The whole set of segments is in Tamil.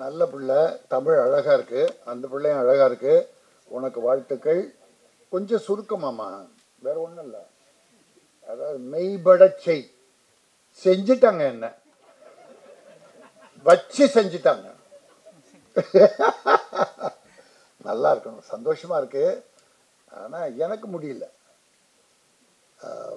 நல்ல பிள்ளை தமிழ் அழகாக இருக்குது அந்த பிள்ளையும் அழகாக இருக்குது உனக்கு வாழ்த்துக்கள் கொஞ்சம் சுருக்கமாம்மா வேற ஒன்றும் இல்லை அதாவது மெய்படச் செய் செஞ்சிட்டாங்க என்ன வச்சு செஞ்சிட்டாங்க நல்லா இருக்கணும் சந்தோஷமா இருக்கு ஆனா எனக்கு முடியல ஆஹ்,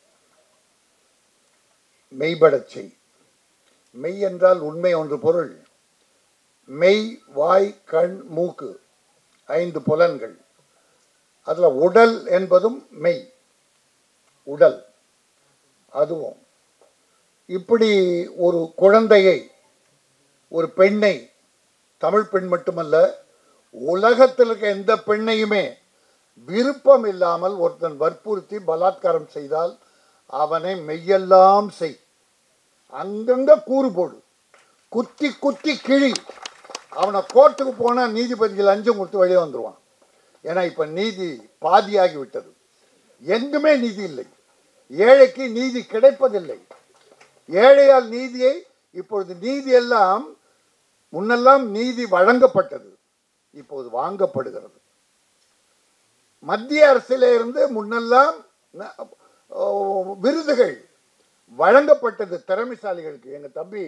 மெய்படச் செய் மெய் என்றால் உண்மை ஒன்று பொருள் மெய் வாய் கண் மூக்கு ஐந்து புலன்கள் அதுல உடல் என்பதும் மெய் உடல் அதுவும் இப்படி ஒரு குழந்தையை ஒரு பெண்ணை தமிழ் பெண் மட்டுமல்ல உலகத்தில் இருக்க எந்த பெண்ணையுமே விருப்பம் இல்லாமல் ஒருத்தன் வற்புறுத்தி பலாத்காரம் செய்தால் அவனை மெய்யெல்லாம் செய் அங்கங்க கூறு போடு குத்தி குத்தி கிழி அவனை கோர்ட்டுக்கு போனா நீதிபதிகள் லஞ்சம் கொடுத்து வெளியே வந்துருவான் ஏன்னா இப்ப நீதி பாதியாகி விட்டது எங்குமே நீதி இல்லை ஏழைக்கு நீதி கிடைப்பதில்லை ஏழையால் நீதியை இப்பொழுது நீதி எல்லாம் முன்னெல்லாம் நீதி வழங்கப்பட்டது இப்போது வாங்கப்படுகிறது மத்திய அரசிலே இருந்து முன்னெல்லாம் ந- ஓ, விருதுகள் வழங்கப்பட்டது திறமைசாலிகளுக்கு எங்க தம்பி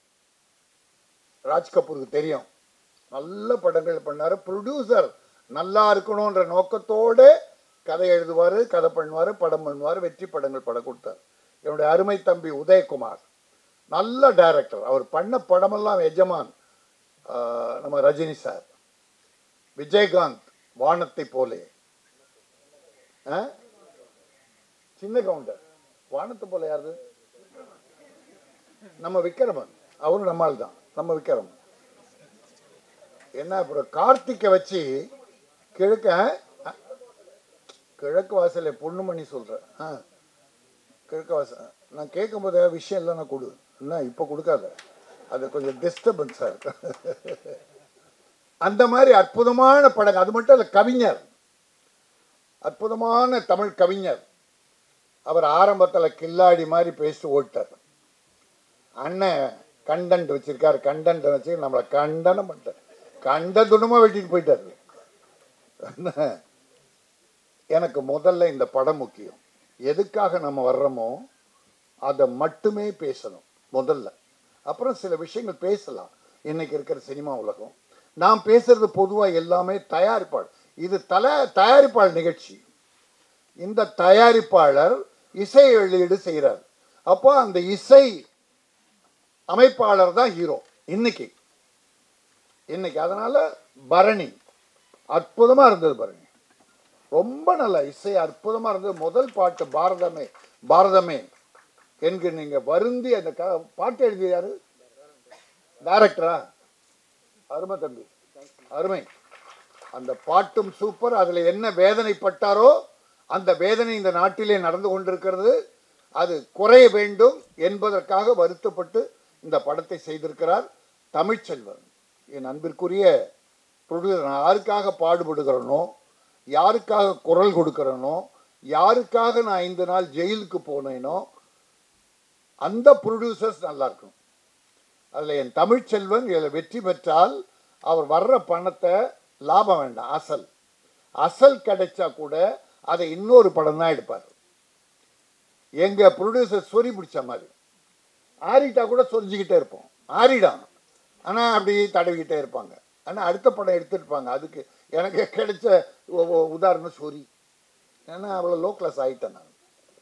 ராஜ் கபூருக்கு தெரியும் நல்ல படங்கள் பண்ணாரு ப்ரொடியூசர் நல்லா இருக்கணும்ன்ற நோக்கத்தோட கதை எழுதுவார் கதை பண்ணுவார் படம் பண்ணுவார் வெற்றி படங்கள் படம் கொடுத்தார் என்னுடைய அருமை தம்பி உதயகுமார் நல்ல டைரக்டர் அவர் பண்ண படமெல்லாம் எஜமான் ஆஹ், நம்ம ரஜினி சார் விஜயகாந்த் வானத்தை போலே ஆ? சின்ன கவுண்டர் வானத்தை போல யாரு நம்ம விக்ரமன் அவரும் நம்மால் தான் நம்ம விக்ரமன் என்ன அப்புறம் கார்த்திகை வச்சு கிழக்க அ, கிழக்கு வாசலை பொண்ணுமணி சொல்றேன் ஆ கிழக்கு வாசல் நான் கேட்கும்போது விஷயம் இல்லைன்னா கொடு என்ன இப்போ கொடுக்காத அது கொஞ்சம் டிஸ்டர்பன்ஸாக இருக்கு அந்த மாதிரி அற்புதமான படம் அது மட்டும் இல்லை கவிஞர் அற்புதமான தமிழ் கவிஞர் அவர் ஆரம்பத்தில் கில்லாடி மாதிரி பேசி ஓட்டார் அண்ணன் கண்டன்ட் வச்சிருக்காரு கண்டன்ட் வச்சு நம்மளை கண்டனம் பண்ணிட்டார் கண்ட துணமா வெட்டிட்டு போயிட்டாரு என்ன? எனக்கு முதல்ல இந்த படம் முக்கியம் எதுக்காக நம்ம வர்றோமோ அதை மட்டுமே பேசணும் முதல்ல அப்புறம் சில விஷயங்கள் பேசலாம் இன்னைக்கு இருக்கிற சினிமா உலகம் நான் பேசுறது பொதுவாக எல்லாமே தயாரிப்பாளர் இது தல தயாரிப்பாளர் நிகழ்ச்சி இந்த தயாரிப்பாளர் இசை வெளியீடு செய்கிறார் அப்போ அந்த இசை அமைப்பாளர் தான் ஹீரோ இன்னைக்கு இன்னைக்கு அதனால பரணி அற்புதமா இருந்தது பரணி ரொம்ப நல்ல இசை அற்புதமா இருந்தது முதல் பாட்டு பாரதமே பாரதமே என்கு நீங்க வருந்தி அந்த க- பாட்டு எழுதியாரு டைரக்டரா அருமை தம்பி அருமை அந்த பாட்டும் சூப்பர் அதுல என்ன வேதனைப்பட்டாரோ அந்த வேதனை இந்த நாட்டிலே நடந்து கொண்டிருக்கிறது அது குறைய வேண்டும் என்பதற்காக வருத்தப்பட்டு இந்த படத்தை செய்திருக்கிறார் தமிழ்ச்செல்வன் என் அன்பிற்குரிய ப்ரொடியூசர் நான் யாருக்காக பாடுபடுகிறேனோ யாருக்காக குரல் கொடுக்கிறேனோ யாருக்காக நான் ஐந்து நாள் ஜெயிலுக்கு போனேனோ அந்த ப்ரொடியூசர்ஸ் நல்லா இருக்கும் அதில் என் தமிழ்ச்செல்வன் இதில் வெற்றி பெற்றால் அவர் வர்ற பணத்தை லாபம் வேண்டாம் அசல் அசல் கிடைச்சா கூட அதை இன்னொரு படம் தான் எடுப்பார் எங்க ப்ரொடியூசர் சொறி பிடிச்ச மாதிரி ஆரிட்டா கூட சொரிஞ்சுக்கிட்டே இருப்போம் ஆரிடான் ஆனால் அப்படி தடவிக்கிட்டே இருப்பாங்க ஆனால் அடுத்த படம் எடுத்துருப்பாங்க அதுக்கு எனக்கு கிடைச்ச ஒ- ஒ- உதாரணம் சொறி ஏன்னா அவ்வளோ லோ கிளாஸ் ஆகிட்டேன் நான்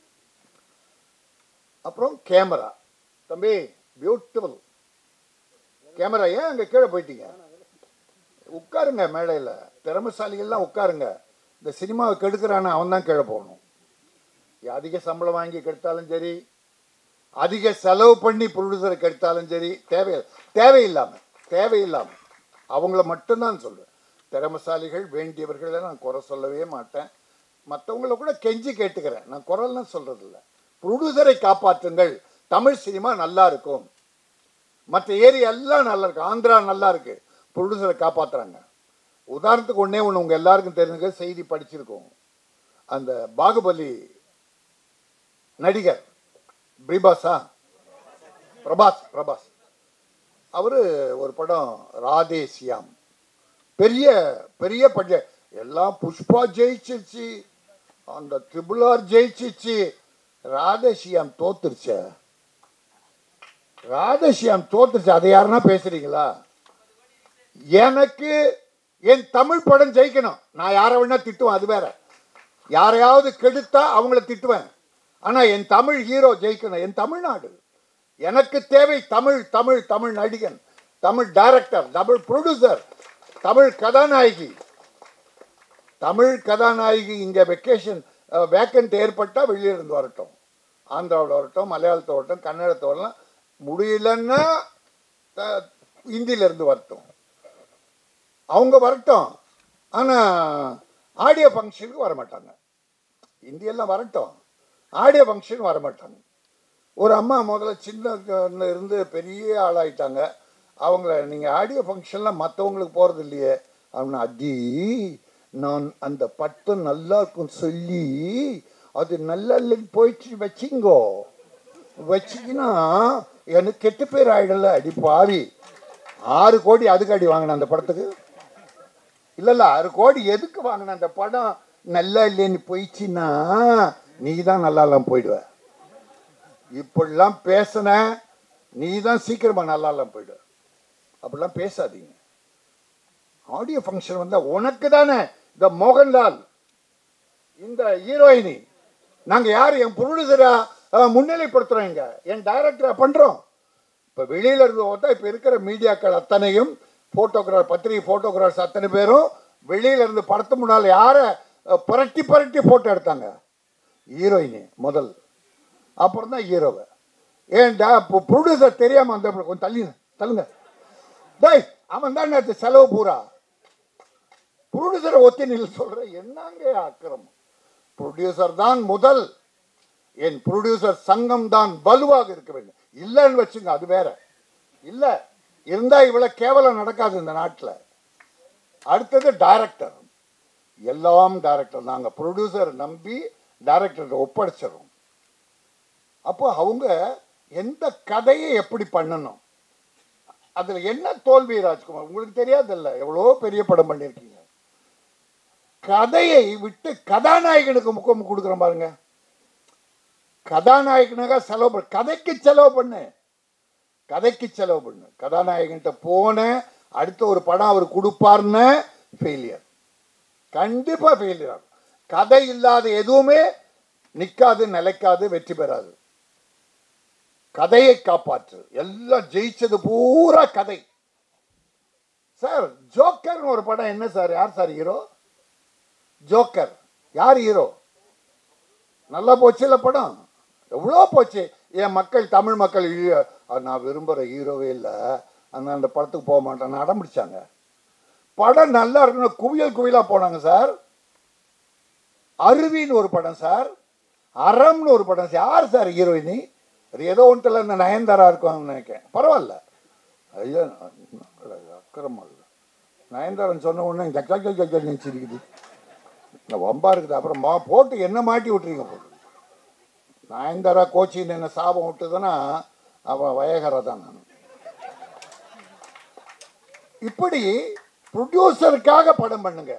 அப்புறம் கேமரா தம்பி பியூட்டிஃபுல் கேமரா ஏன் அங்கே கீழே போயிட்டீங்க உட்காருங்க மேடையில் திறமைசாலிகள்லாம் உட்காருங்க இந்த சினிமாவை கெடுக்கிறான அவன் தான் கீழே போகணும் அதிக சம்பளம் வாங்கி கெடுத்தாலும் சரி அதிக செலவு பண்ணி ப்ரொடியூசரை கெடுத்தாலும் சரி தேவை தேவையில்லாமல் தேவையில்லாமல் அவங்கள மட்டும்தான் சொல்றேன் திறமைசாலிகள் வேண்டியவர்களை நான் குறை சொல்லவே மாட்டேன் மற்றவங்கள கூட கெஞ்சி கேட்டுக்கிறேன் நான் குரல்லாம் சொல்றது இல்ல ப்ரொடியூசரை காப்பாற்றுங்கள் தமிழ் சினிமா நல்லா இருக்கும் மற்ற ஏரியா எல்லாம் நல்லா இருக்கு ஆந்திரா நல்லா இருக்கு ப்ரொடியூசரை காப்பாத்துறாங்க உதாரணத்துக்கு ஒண்ணே ஒன்று உங்க எல்லாருக்கும் தெரிஞ்சுக்க செய்தி படிச்சிருக்கோம் அந்த பாகுபலி நடிகர் பிரிபாஸா பிரபாஸ் பிரபாஸ் அவர் ஒரு படம் ராதேசியாம் பெரிய பெரிய பட்ஜ எல்லாம் புஷ்பா ஜெயிச்சிருச்சு அந்த ட்ரிபிள் ஆர் ஜெயிச்சிச்சு ராதேசியாம் தோத்துருச்ச ராதேசியாம் தோத்துருச்சு அதை யாருன்னா பேசுறீங்களா எனக்கு என் தமிழ் படம் ஜெயிக்கணும் நான் யாரை வேணா திட்டுவேன் அது வேற யாரையாவது கெடுத்தா அவங்கள திட்டுவேன் ஆனா என் தமிழ் ஹீரோ ஜெயிக்கணும் என் தமிழ்நாடு எனக்கு தேவை தமிழ் தமிழ் தமிழ் நடிகன் தமிழ் டைரக்டர் தமிழ் ப்ரொடியூசர் தமிழ் கதாநாயகி தமிழ் கதாநாயகி இங்கே வெக்கேஷன் வேக்கண்ட் ஏற்பட்டால் வெளியிருந்து வரட்டும் ஆந்திராவில் வரட்டும் மலையாளத்தில் வரட்டும் கன்னடத்தில் வரலாம் முடியலன்னா த- ஹிந்தியில இருந்து வரட்டும் அவங்க வரட்டும் ஆனால் ஆடியோ ஃபங்க்ஷனுக்கு வர மாட்டாங்க இந்தியெல்லாம் வரட்டும் ஆடியோ ஃபங்க்ஷன் வர மாட்டாங்க ஒரு அம்மா முதல்ல சின்ன இருந்து பெரிய ஆளாயிட்டாங்க அவங்கள நீங்கள் ஆடியோ ஃபங்க்ஷன்லாம் மற்றவங்களுக்கு போகிறது இல்லையே அப்படின்னா அடி நான் அந்த பட்டம் நல்லா இருக்கும் சொல்லி அது நல்லா இல்லைன்னு போயிட்டு வச்சிங்கோ வச்சிங்கன்னா எனக்கு கெட்ட பேர் ஆயிடல அடி பாவி ஆறு கோடி அதுக்கு அடி வாங்கின அந்த படத்துக்கு இல்ல இல்ல ஆறு கோடி எதுக்கு வாங்கின அந்த படம் நல்லா இல்லைன்னு போயிடுச்சுன்னா நீ தான் நல்லா இல்லாம போயிடுவ இப்படிலாம் பேசின நீ தான் சீக்கிரமா நல்லா இல்லாம போயிடுவ அப்படிலாம் பேசாதீங்க ஆடியோ ஃபங்க்ஷன் வந்தா உனக்கு தானே இந்த மோகன்லால் இந்த ஹீரோயினி நாங்க யார் என் ப்ரொடியூசரா முன்னிலைப்படுத்துறோம் இங்க என் டைரக்டரா பண்றோம் இப்ப வெளியில இருந்து பார்த்தா இப்ப இருக்கிற மீடியாக்கள் அத்தனையும் போட்டோகிராஃப் பத்திரிகை போட்டோகிராஃபர்ஸ் அத்தனை பேரும் வெளியில இருந்து படத்து முன்னால் யார அஹ், புரட்டி புரட்டி போட்டோ எடுத்தாங்க ஹீரோயினி முதல் அப்புறம் தான் ஹீரோவை ஏன்டா இப்போ ப்ரொடியூசர் தெரியாம அந்த கொஞ்சம் தள்ளி தள்ளுங்க டேய் அவன் தான் நேற்று செலவு பூரா ப்ரொடியூசரை ஒத்தி நில் சொல்ற என்னங்க அக்கிரமம் ப்ரொடியூசர் தான் முதல் என் ப்ரொடியூசர் சங்கம் தான் வலுவாக இருக்க வேண்டும் இல்லைன்னு வச்சுங்க அது வேற இல்ல இருந்தா இவ்வளவு கேவலம் நடக்காது இந்த நாட்டில் அடுத்தது டைரக்டர் எல்லாம் டைரக்டர் நாங்க ப்ரொடியூசர் நம்பி டைரக்டர் ஒப்படைச்சிடறோம் அப்போ அவங்க எந்த கதையை எப்படி பண்ணணும் அதுல என்ன தோல்வி ராஜ்குமார் உங்களுக்கு தெரியாதுல்ல எவ்வளோ பெரிய படம் பண்ணியிருக்கீங்க கதையை விட்டு கதாநாயகனுக்கு முக்கம் கொடுக்குறோம் பாருங்க கதாநாயகனுக்காக செலவு பண்ணு கதைக்கு செலவு பண்ணு கதைக்கு செலவு பண்ணு கதாநாயகன்கிட்ட போன அடுத்த ஒரு படம் அவர் கொடுப்பார்னு ஃபெயிலியர் கண்டிப்பா ஃபெயிலியர் ஆகும் கதை இல்லாத எதுவுமே நிக்காது நிலைக்காது வெற்றி பெறாது கதையை காப்பாற்று எல்லாம் ஜெயிச்சது பூரா கதை சார் ஜோக்கர்னு ஒரு படம் என்ன சார் யார் சார் ஹீரோ ஜோக்கர் யார் ஹீரோ நல்லா போச்சு இல்ல படம் எவ்வளோ போச்சு என் மக்கள் தமிழ் மக்கள் ஐயோ, அது நான் விரும்புகிற ஹீரோவே இல்லை அந்த அந்த படத்துக்கு போக மாட்டேன் அடம் பிடிச்சாங்க படம் நல்லா இருக்குன்னு குவியல் குவியலாக போனாங்க சார் அருவின்னு ஒரு படம் சார் அறம்னு ஒரு படம் சார் யார் சார் ஹீரோயினி அது ஏதோ ஒன்றில் இந்த நயன்தாரா இருக்கும்னு நினைக்கிறேன் பரவாயில்ல ஐயோ அக்கிரமம் இல்லை நயன்தாரன் சொன்ன உடனே ஜக் ஜக் ஜக் ஜக் நினச்சிருக்குது இந்த வம்பா இருக்குது அப்புறம் மா போட்டு என்ன மாட்டி விட்டுறீங்க போட்டு நயன்தாரா கோச்சின்னு என்ன சாபம் விட்டுதுன்னா அவன் வயகரா தான் நான் இப்படி ப்ரொடியூசருக்காக படம் பண்ணுங்க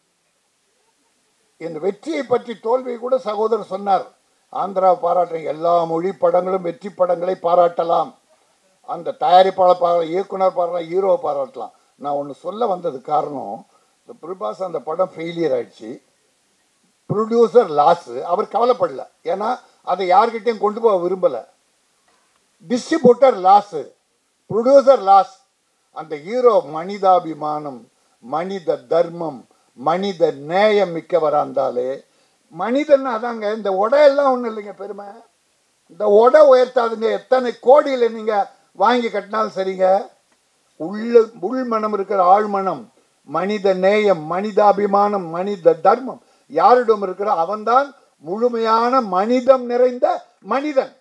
இந்த வெற்றியை பற்றி தோல்வியை கூட சகோதரர் சொன்னார் ஆந்திரா பாராட்டுறீங்க எல்லா மொழி படங்களும் வெற்றி படங்களை பாராட்டலாம் அந்த தயாரிப்பாளர் பாரா இயக்குனர் பாராட்டலாம் ஹீரோ பாராட்டலாம் நான் ஒன்று சொல்ல வந்தது காரணம் இந்த பிரபாஸ் அந்த படம் ஃபெயிலியர் ஆயிடுச்சு ப்ரொடியூசர் லாஸ் அவர் கவலைப்படல ஏன்னா அதை யார்கிட்டயும் கொண்டு போக விரும்பலை டிஸ்ட்ரிபியூட்டர் லாஸ் ப்ரொடியூசர் லாஸ் அந்த ஹீரோ மனிதாபிமானம் மனித தர்மம் மனித நேயம் மிக்கவரா இருந்தாலே மனிதன் அதாங்க இந்த உடையெல்லாம் ஒன்றும் இல்லைங்க பெருமை இந்த உடை உயர்த்தாதுங்க எத்தனை கோடியில் நீங்க வாங்கி கட்டினாலும் சரிங்க உள்ள உள் மனம் இருக்கிற ஆழ்மனம் மனித நேயம் மனிதாபிமானம் மனித தர்மம் யாரிடம் இருக்கிற அவன்தான் முழுமையான மனிதம் நிறைந்த மனிதன்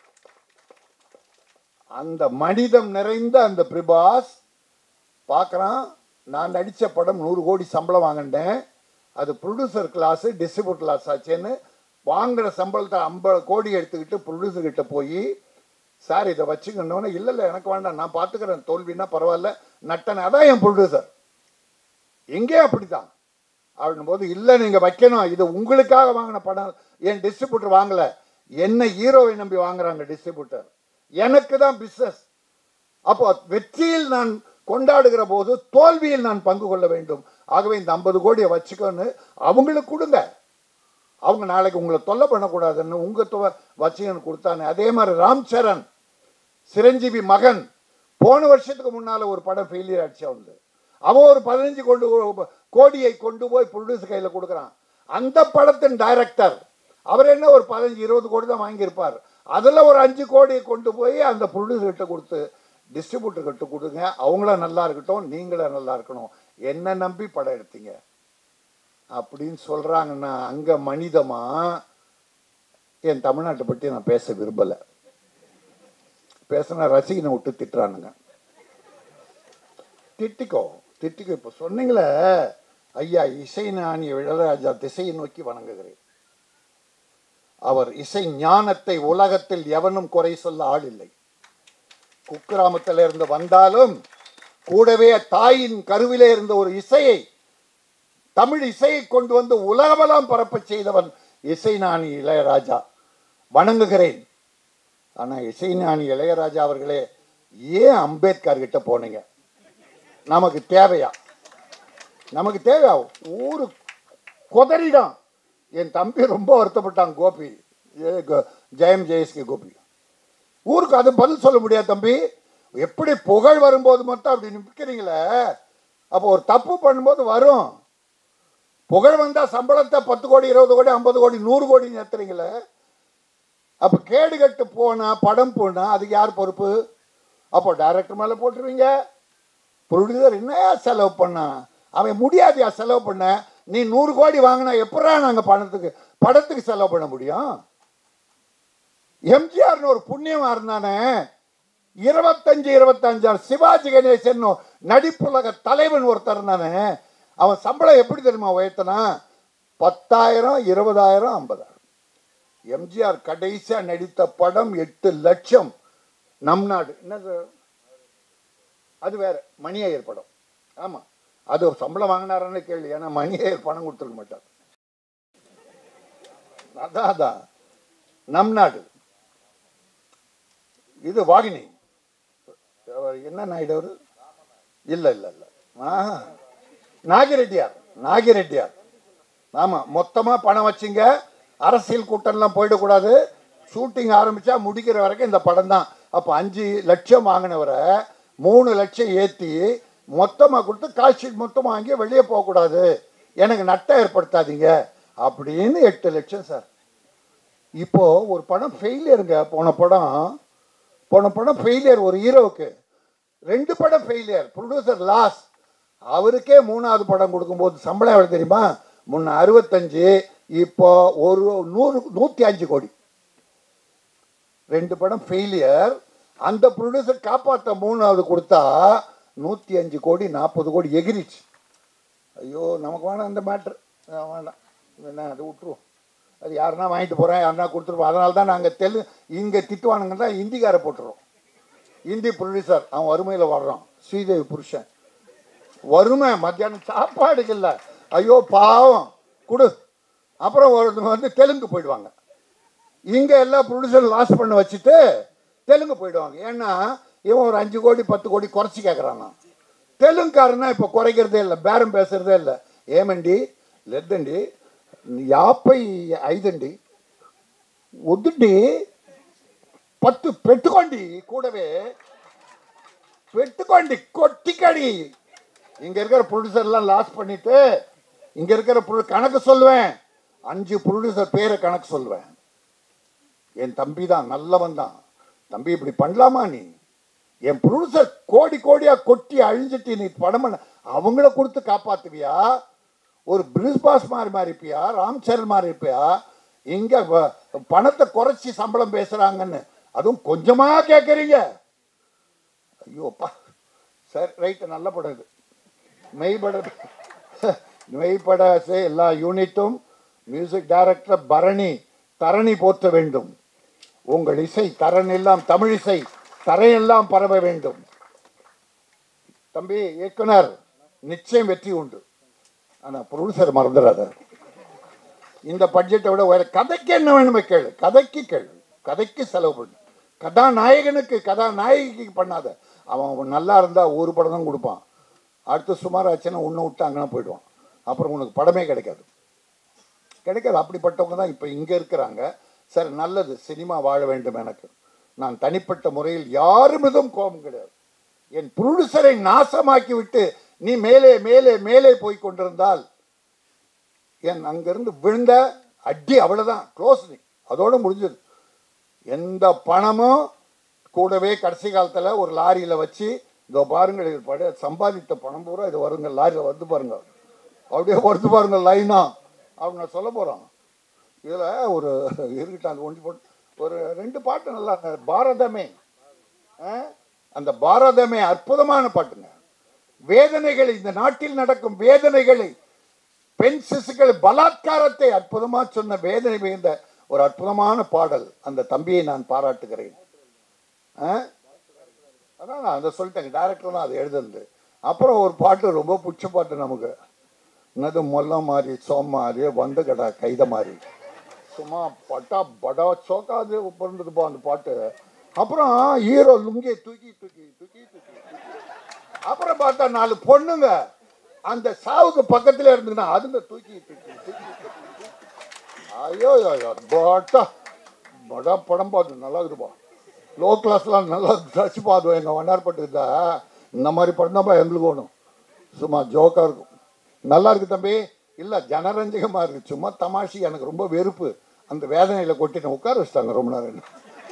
அந்த மனிதம் நிறைந்த அந்த பிரபாஸ் பார்க்குறான் நான் நடித்த படம் நூறு கோடி சம்பளம் வாங்கினேன் அது ப்ரொடியூசர் கிளாஸு டிஸ்ட்ரிபியூட்டர் கிளாஸ் ஆச்சுன்னு வாங்குற சம்பளத்தை ஐம்பது கோடி எடுத்துக்கிட்டு ப்ரொடியூசர் கிட்ட போய் சார் இதை வச்சுக்கணுன்னு இல்லை இல்லை எனக்கு வேண்டாம் நான் பார்த்துக்கிறேன் தோல்வின்னா பரவாயில்ல நட்டனை அதான் என் ப்ரொடியூசர் எங்கே அப்படித்தான் அப்படின்னும் போது இல்லை நீங்கள் வைக்கணும் இது உங்களுக்காக வாங்கின படம் என் டிஸ்ட்ரிபியூட்டர் வாங்கலை என்ன ஹீரோவை நம்பி வாங்குறாங்க டிஸ்ட்ரிபியூட்டர் எனக்கு தான் பிஸ்னஸ் அப்போ வெற்றியில் நான் கொண்டாடுகிற போது தோல்வியில் நான் பங்கு கொள்ள வேண்டும் ஆகவே இந்த ஐம்பது கோடியை வச்சுக்கோன்னு அவங்களுக்கு கொடுங்க அவங்க நாளைக்கு உங்களை தொல்லை பண்ணக்கூடாதுன்னு உங்க தொ வச்சுக்கன்னு கொடுத்தானே அதே மாதிரி ராம் சரண் சிரஞ்சீவி மகன் போன வருஷத்துக்கு முன்னால ஒரு படம் ஃபெயிலியர் ஆச்சு அவனுக்கு அவன் ஒரு பதினஞ்சு கொண்டு போ- கோடியை கொண்டு போய் ப்ரொடியூசர் கையில் கொடுக்குறான் அந்த படத்தின் டைரக்டர் அவர் என்ன ஒரு பதினஞ்சு இருபது கோடி தான் வாங்கியிருப்பார் அதில் ஒரு அஞ்சு கோடியை கொண்டு போய் அந்த ப்ரொடியூசர்கிட்ட கொடுத்து டிஸ்ட்ரிபியூட்டர் கிட்ட கொடுங்க அவங்கள நல்லா இருக்கட்டும் நீங்களும் நல்லா இருக்கணும் என்ன நம்பி படம் எடுத்தீங்க அப்படின்னு சொல்றாங்கன்னா அங்க மனிதமா என் தமிழ்நாட்டை பற்றி நான் பேச விரும்பல பேசினா ரசிகனை விட்டு திட்டுறானுங்க திட்டிக்கோ திட்டிக்கோ இப்போ சொன்னீங்களே ஐயா இசை ஞானி இளையராஜா திசையை நோக்கி வணங்குகிறேன் அவர் இசை ஞானத்தை உலகத்தில் எவனும் குறை சொல்ல ஆள் இல்லை குக்கிராமத்தில் இருந்து வந்தாலும் கூடவே தாயின் கருவிலே இருந்த ஒரு இசையை தமிழ் இசையை கொண்டு வந்து உலகமெல்லாம் பரப்பச் செய்தவன் இசைஞானி இளையராஜா வணங்குகிறேன் ஆனா இசைஞானி இளையராஜா அவர்களே ஏன் அம்பேத்கர் கிட்ட போனீங்க நமக்கு தேவையா நமக்கு தேவையா ஊரு கொதறிடான் என் தம்பி ரொம்ப வருத்தப்பட்டான் கோபி ஏ கோ- ஜெயம் ஜெயஸ்கே கோபி ஊருக்கு அது பதில் சொல்ல முடியாது தம்பி எப்படி புகழ் வரும்போது மட்டும் அப்படி நிற்கிறீங்களே அப்போ ஒரு தப்பு பண்ணும்போது வரும் புகழ் வந்தா சம்பளத்தை பத்து கோடி இருபது கோடி ஐம்பது கோடி நூறு கோடி ஏத்துறீங்களே அப்ப கேடு கட்டு போனா படம் போனா அதுக்கு யார் பொறுப்பு அப்போ டைரக்டர் மேல போட்டுருவீங்க ப்ரொடியூசர் என்னையா செலவு பண்ணா அவன் முடியாதுயா செலவு பண்ண நீ நூறு கோடி வாங்கினா எப்படா நாங்க பணத்துக்கு படத்துக்கு செலவு பண்ண முடியும் எம்ஜிஆர்னு ஒரு புண்ணியமா இருந்தானே இருபத்தஞ்சு இருபத்தஞ்சாறு சிவாஜி கணேசன் நடிப்புலக தலைவன் ஒருத்தர் இருந்தானே அவன் சம்பளம் எப்படி தெரியுமா உயர்த்தனா பத்தாயிரம் இருபதாயிரம் ஐம்பதாயிரம் எம்ஜிஆர் கடைசியா நடித்த படம் எட்டு லட்சம் நம் நாடு என்னது அது வேற மணியையர் படம் ஆமா அது சம்பளம் வாங்கினாரான்னு கேள்வி ஏன்னா மணியையர் பணம் கொடுத்துருக்க மாட்டார் அதான் அதான் நம் நாடு இது வாகினி அவர் என்ன நாயுடு அவரு இல்ல இல்ல இல்ல ஆஹா. நாகிரெட்டியார் நாகிரெட்டியார் ஆமா மொத்தமா பணம் வச்சுங்க அரசியல் கூட்டம்லாம் போயிடக்கூடாது ஷூட்டிங் ஆரம்பிச்சா முடிக்கிற வரைக்கும் இந்த படம் தான் அப்போ அஞ்சு லட்சம் வாங்கினவரை மூணு லட்சம் ஏற்றி மொத்தமாக கொடுத்து கால் ஷீட் மொத்தமாக வாங்கி வெளியே போகக்கூடாது எனக்கு நட்டம் ஏற்படுத்தாதீங்க அப்படின்னு எட்டு லட்சம் சார் இப்போ ஒரு படம் ஃபெயிலியருங்க போன படம் போன படம் ஃபெயிலியர் ஒரு ஹீரோவுக்கு ரெண்டு படம் ஃபெயிலியர் ப்ரொடியூசர் லாஸ் அவருக்கே மூணாவது படம் கொடுக்கும்போது சம்பளம் எவ்வளோ தெரியுமா முன்ன அறுபத்தஞ்சு இப்போ ஒரு நூறு நூற்றி அஞ்சு கோடி ரெண்டு படம் ஃபெயிலியர் அந்த ப்ரொடியூசர் காப்பாற்ற மூணாவது கொடுத்தா நூற்றி அஞ்சு கோடி நாற்பது கோடி எகிரிச்சு ஐயோ நமக்கு வேணாம் அந்த மேட்ரு வேண்டாம் என்ன அது விட்டுருவோம் அது யாருன்னா வாங்கிட்டு போகிறேன் யாருன்னா கொடுத்துருவோம் அதனால தான் நாங்கள் தெலு இங்கே திட்டுவானுங்க தான் ஹிந்திக்கார போட்டுறோம் ஹிந்தி ப்ரொடியூசர் அவன் வறுமையில் வர்றான் ஸ்ரீதேவி புருஷன் வறுமை மத்தியானம் சாப்பாடுக்கு இல்லை ஐயோ பாவம் கொடு அப்புறம் ஒருத்தவங்க வந்து தெலுங்கு போயிடுவாங்க இங்கே எல்லா ப்ரொடியூசர் லாஸ் பண்ண வச்சுட்டு தெலுங்கு போயிடுவாங்க ஏன்னா இவன் ஒரு அஞ்சு கோடி பத்து கோடி குறைச்சி கேட்குறானா தெலுங்குக்காரனா இப்போ குறைக்கிறதே இல்லை பேரம் பேசுறதே இல்லை ఏమండి లేదండి యాభై ఐదండి వద్దండి పత్తు పెట్టుకోండి కూడవే பெட்டுக்கோண்டி கொட்டிக்கடி இங்க இருக்கிற ப்ரொடியூசர்லாம் லாஸ் பண்ணிட்டு இங்க இருக்கிற pro- கணக்கு சொல்லுவேன் அஞ்சு ப்ரொடியூசர் பேரை கணக்கு சொல்லுவேன் என் தம்பி தான் நல்லவன் தான் தம்பி இப்படி பண்ணலாமா நீ என் ப்ரொடியூசர் கோடி கோடியா கொட்டி அழிஞ்சிட்டு நீ படம் பண்ண அவங்கள கொடுத்து காப்பாத்துவியா ஒரு பிரிஸ் பாஸ் மாதிரி மாதிரி இருப்பியா ராம் சரண் மாதிரி இருப்பியா இங்க வ- பணத்தை குறைச்சி சம்பளம் பேசுறாங்கன்னு அதுவும் கொஞ்சமா கேட்குறீங்க ஐயோப்பா சரி ரைட்டு நல்ல படம் இது மெய்பட மெய்பட சே- எல்லா யூனிட்டும் மியூசிக் டைரக்டர் பரணி தரணி போற்ற வேண்டும் உங்கள் இசை தரன் எல்லாம் தமிழ் இசை தரையெல்லாம் பரவ வேண்டும் தம்பி இயக்குனர் நிச்சயம் வெற்றி உண்டு ஆனா ப்ரொடியூசர் மறந்துடாத இந்த பட்ஜெட்டை விட வேற கதைக்கு என்ன வேணுமே கேளு கதைக்கு கேளு கதைக்கு செலவு பண்ணு கதாநாயகனுக்கு கதாநாயகிக்கு பண்ணாத அவன் நல்லா இருந்தா ஒரு படம் தான் கொடுப்பான் அடுத்து சுமார் ஆச்சுன்னா ஒன்று விட்டு அங்கே போயிடுவான் அப்புறம் உனக்கு படமே கிடைக்காது கிடைக்காது அப்படிப்பட்டவங்க தான் இப்போ இங்கே இருக்கிறாங்க சரி நல்லது சினிமா வாழ வேண்டும் எனக்கு நான் தனிப்பட்ட முறையில் யாரு மீதும் கோபம் கிடையாது என் ப்ரொடியூசரை நாசமாக்கி விட்டு நீ மேலே மேலே மேலே போய் கொண்டிருந்தால் என் அங்கிருந்து விழுந்த அடி அவ்வளவுதான் க்ளோஸ் அதோட முடிஞ்சது எந்த பணமும் கூடவே கடைசி காலத்தில் ஒரு லாரியில் வச்சு இதோ பாருங்கள் இது பட சம்பாதித்த பணம் பூரா இது வருங்க லாரியில் வந்து பாருங்க அப்படியே வருது பாருங்க லைனா அவங்க சொல்ல போகிறோம் இதில் ஒரு இருக்கட்டும் அது ஒண்டி போட்டு ஒரு ரெண்டு பாட்டு நல்லா இருந்தது. பாரதமே ஆ? அந்த பாரதமே அற்புதமான பாட்டுங்க வேதனைகளை இந்த நாட்டில் நடக்கும் வேதனைகளை பெண் சிசுக்கள் பலாத்காரத்தை அற்புதமா சொன்ன வேதனை மிகுந்த ஒரு அற்புதமான பாடல் அந்த தம்பியை நான் பாராட்டுகிறேன் ஆ? அதான் நான் அதை சொல்லிட்டேங்க டேரக்டர் தான் அதை எழுதுனது அப்புறம் ஒரு பாட்டு ரொம்ப பிடிச்ச பாட்டு நமக்கு என்னது மொல்ல மாதிரி சோமாரி வந்த கடா கைத மாதிரி சும்மா பட்டா படா சோக்காது பிறந்ததுப்பா அந்த பாட்டு அப்புறம் ஹீரோ லுங்கியை தூக்கி தூக்கி தூக்கி தூக்கி அப்புறம் பார்த்தா நாலு பொண்ணுங்க அந்த சாவுக்கு பக்கத்துல இருந்துங்கன்னா அதுங்க தூக்கி தூக்கி தூக்கி தூக்கி. ஐயோ ஐயோ பட்டா படா படம் பார்த்து நல்லா இருக்குதுப்பா லோ கிளாஸ்லாம் நல்லா ட்ரெஸ் பார்த்துவோம் எங்கள் வண்ணார்பட்டு இருந்தா இந்த மாதிரி படம் தான்ப்பா எங்களுக்கு வேணும் சும்மா ஜோக்காக இருக்கும் நல்லா இருக்கு தம்பி இல்லை ஜனரஞ்சகமாக இருக்கு சும்மா தமாஷி எனக்கு ரொம்ப வெறுப்பு அந்த வேதனையில் கொட்டின உட்கார வச்சிட்டாங்க ரொம்ப நேரம்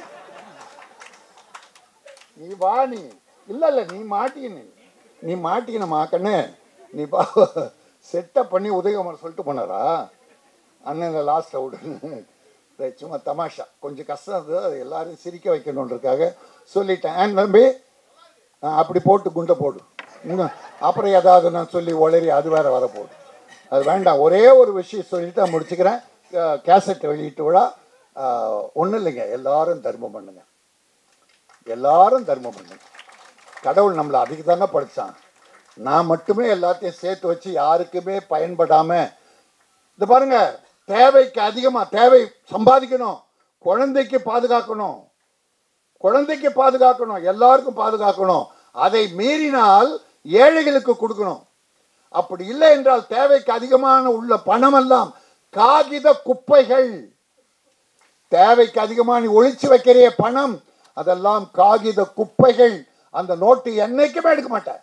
நீ வா நீ இல்லை இல்லை நீ மாட்டிக்கின நீ மாட்டிக்கினமா கண்ணு நீ பா செட்டப் பண்ணி உதயகுமார் சொல்லிட்டு போனாரா அண்ணன் லாஸ்ட்டில் விடுன்னு சரி, சும்மா தமாஷா கொஞ்சம் கஷ்டம் இருந்தது அது எல்லாரையும் சிரிக்க வைக்கணுன்றதுக்காக சொல்லிட்டேன் ஆ, தம்பி ஆ, அப்படி போட்டு குண்டை போடு இன்னும் அப்புறம் ஏதாவது நான் சொல்லி உளறி அது வேற வர போடு அது வேண்டாம் ஒரே ஒரு விஷயம் சொல்லிட்டு நான் முடிச்சுக்கிறேன் கேசட் வெளியீட்டு விழா ஒன்றும் இல்லைங்க எல்லாரும் தர்மம் பண்ணுங்க எல்லாரும் தர்மம் பண்ணுங்க கடவுள் நம்மளை அதுக்கு தாங்க படித்தான் நான் மட்டுமே எல்லாத்தையும் சேர்த்து வச்சு யாருக்குமே பயன்படாம இந்த பாருங்க தேவைக்கு அதிகமா தேவை சம்பாதிக்கணும் குழந்தைக்கு பாதுகாக்கணும் குழந்தைக்கு பாதுகாக்கணும் எல்லாருக்கும் பாதுகாக்கணும் அதை மீறினால் ஏழைகளுக்கு கொடுக்கணும் அப்படி இல்லை என்றால் தேவைக்கு அதிகமான உள்ள பணமெல்லாம் காகித குப்பைகள் தேவைக்கு அதிகமாக நீ ஒழிச்சு வைக்கிறிய பணம் அதெல்லாம் காகித குப்பைகள் அந்த நோட்டு என்னைக்குமே எடுக்க மாட்டேன்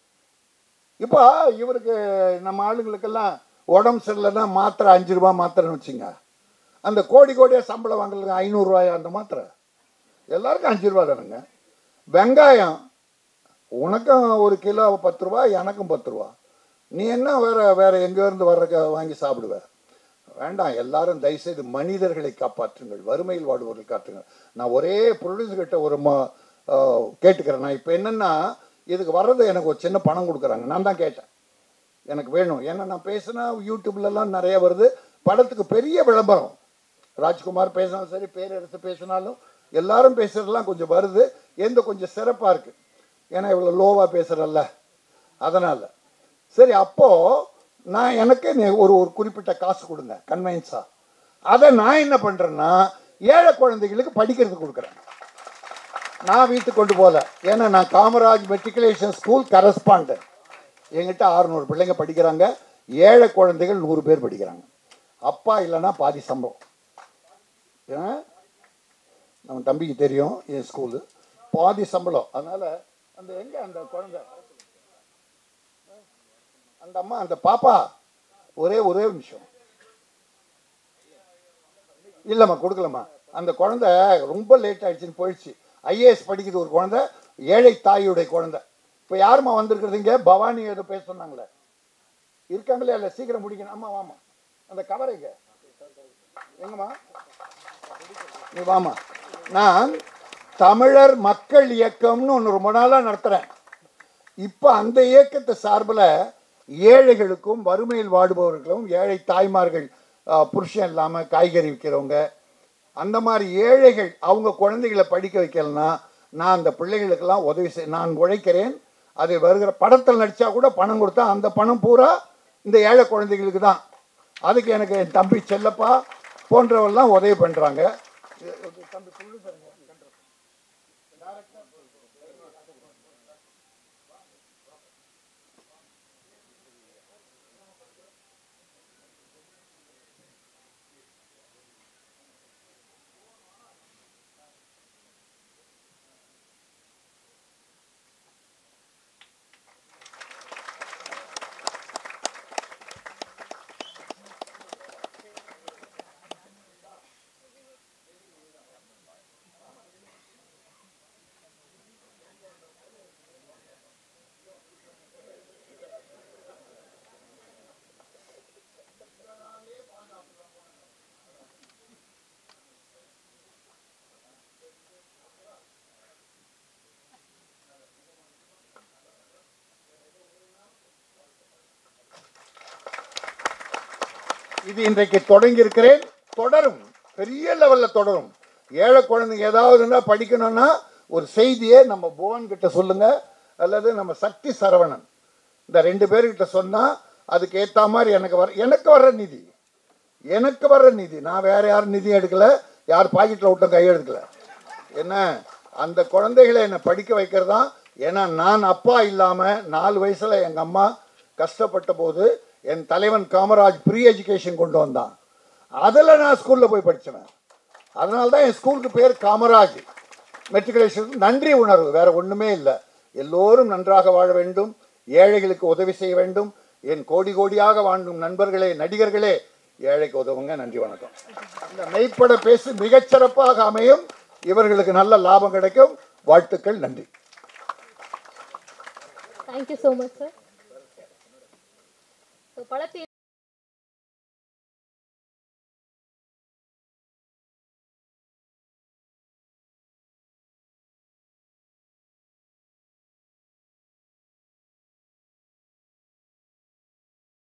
இப்போ இவருக்கு நம்ம ஆளுங்களுக்கெல்லாம் உடம்பு சரியில்லைன்னா மாத்திரை அஞ்சு ரூபா மாத்திரைன்னு வச்சுங்க அந்த கோடி கோடியாக சம்பளம் வாங்கலுங்க ஐநூறுரூவாயா அந்த மாத்திரை எல்லாருக்கும் அஞ்சு ரூபா தானுங்க வெங்காயம் உனக்கும் ஒரு கிலோ பத்து ரூபா எனக்கும் பத்து ரூபா நீ என்ன வேற வேற எங்கேருந்து வர்ற வாங்கி சாப்பிடுவ வேண்டாம் எல்லாரும் தயவுசெய்து மனிதர்களை காப்பாற்றுங்கள் வறுமையில் வாடுவதை காட்டுங்கள் நான் ஒரே ப்ரொடியூசர் கிட்ட ஒரு ம ஆஹ் கேட்டுக்கிறேன் நான் இப்போ என்னென்னா இதுக்கு வர்றது எனக்கு ஒரு சின்ன பணம் கொடுக்குறாங்க நான் தான் கேட்டேன் எனக்கு வேணும் ஏன்னா நான் பேசினா யூடியூப்லலாம் நிறைய வருது படத்துக்கு பெரிய விளம்பரம் ராஜ்குமார் பேசினாலும் சரி பேரரசு பேசினாலும் எல்லாரும் பேசுறதெல்லாம் கொஞ்சம் வருது எந்த கொஞ்சம் சிறப்பாக இருக்குது ஏன்னா இவ்வளோ லோவாக பேசுகிறல்ல அதனால் சரி அப்போது நான் எனக்கு நீ ஒரு ஒரு குறிப்பிட்ட காசு கொடுங்க கன்வென்ஸா அதை நான் என்ன பண்ணுறேன்னா ஏழை குழந்தைகளுக்கு படிக்கிறதுக்கு கொடுக்குறேன் நான் வீட்டுக்கு கொண்டு போகல ஏன்னா நான் காமராஜ் மெட்ரிகுலேஷன் ஸ்கூல் கரஸ்பாண்டன்ட் என்கிட்ட அறுநூறு பிள்ளைங்க படிக்கிறாங்க ஏழை குழந்தைகள் நூறு பேர் படிக்கிறாங்க அப்பா இல்லைன்னா பாதி சம்பளம் ஏன் நம்ம தம்பிக்கு தெரியும் என் ஸ்கூலு பாதி சம்பளம் அதனால அந்த எங்க அந்த குழந்தை அந்த அம்மா அந்த பாப்பா ஒரே ஒரே நிமிஷம் இல்லைம்மா கொடுக்கலம்மா அந்த குழந்தை ரொம்ப லேட் ஆயிடுச்சுன்னு போயிடுச்சு ஐஏஎஸ் படிக்குது ஒரு குழந்தை ஏழை தாயுடைய குழந்தை இப்போ யாரும்மா வந்திருக்கிறது இங்கே பவானி ஏதோ பேச சொன்னாங்களே இருக்காங்களே இல்லை சீக்கிரம் முடிக்கணும் ஆமா வாமா அந்த கவரைங்க எங்கம்மா நீ வாமா நான் தமிழர் மக்கள் இயக்கம்னு ஒன்று ரொம்ப நாளாக நடத்துகிறேன் இப்போ அந்த இயக்கத்தை சார்பில் ஏழைகளுக்கும் வறுமையில் வாடுபவர்களும் ஏழை தாய்மார்கள் ஆ, புருஷன் இல்லாமல் காய்கறி விற்கிறவங்க அந்த மாதிரி ஏழைகள் அவங்க குழந்தைகளை படிக்க வைக்கலனா நான் அந்த பிள்ளைகளுக்கெல்லாம் உதவி செய் நான் உழைக்கிறேன் அது வருகிற படத்தில் நடித்தா கூட பணம் கொடுத்தா அந்த பணம் பூரா இந்த ஏழை குழந்தைகளுக்கு தான் அதுக்கு எனக்கு என் தம்பி செல்லப்பா போன்றவெல்லாம் உதவி பண்ணுறாங்க இது இன்றைக்கு தொடங்கி இருக்கிறேன் தொடரும் பெரிய லெவல்ல தொடரும் ஏழை குழந்தைங்க ஏதாவது இருந்தால் படிக்கணும்னா ஒரு செய்தியை நம்ம புவன் கிட்ட சொல்லுங்க அல்லது நம்ம சக்தி சரவணன் இந்த ரெண்டு பேர்கிட்ட சொன்னா அதுக்கு ஏத்த மாதிரி எனக்கு வர எனக்கு வர்ற நிதி எனக்கு வர்ற நிதி நான் வேற யாரும் நிதி எடுக்கல யார் பாக்கெட்டில் விட்டும் கை எடுக்கல என்ன அந்த குழந்தைகளை என்னை படிக்க வைக்கிறது தான் ஏன்னா நான் அப்பா இல்லாமல் நாலு வயசில் எங்கள் அம்மா கஷ்டப்பட்ட போது என் தலைவன் காமராஜ் ப்ரீ எஜுகேஷன் கொண்டு வந்தான் அதில் நான் ஸ்கூலில் போய் படித்தவன் அதனால தான் என் ஸ்கூலுக்கு பேர் காமராஜ் மெட்ரிகுலேஷன் நன்றி உணர்வு வேற ஒன்றுமே இல்லை எல்லோரும் நன்றாக வாழ வேண்டும் ஏழைகளுக்கு உதவி செய்ய வேண்டும் என் கோடி கோடியாக வாழும் நண்பர்களே நடிகர்களே ஏழைக்கு உதவுங்க நன்றி வணக்கம் இந்த மெய்ப்பட பேசு மிகச்சிறப்பாக அமையும் இவர்களுக்கு நல்ல லாபம் கிடைக்கும் வாழ்த்துக்கள் நன்றி thank you so much sir so படத்தை